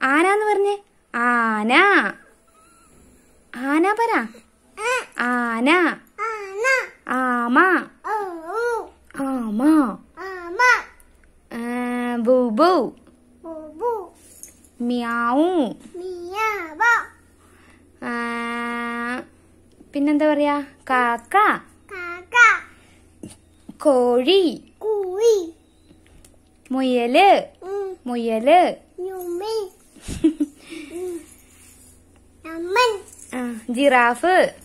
ആന എന്ന് പറഞ്ഞേ ആന ആന പറ ആന ആമ ആമ ആ, ബുബു മ്യാവു ആ, പിന്നെന്താ പറയാ കാക്ക കോഴി മുയല് മുയല് ആ, ജിറാഫ്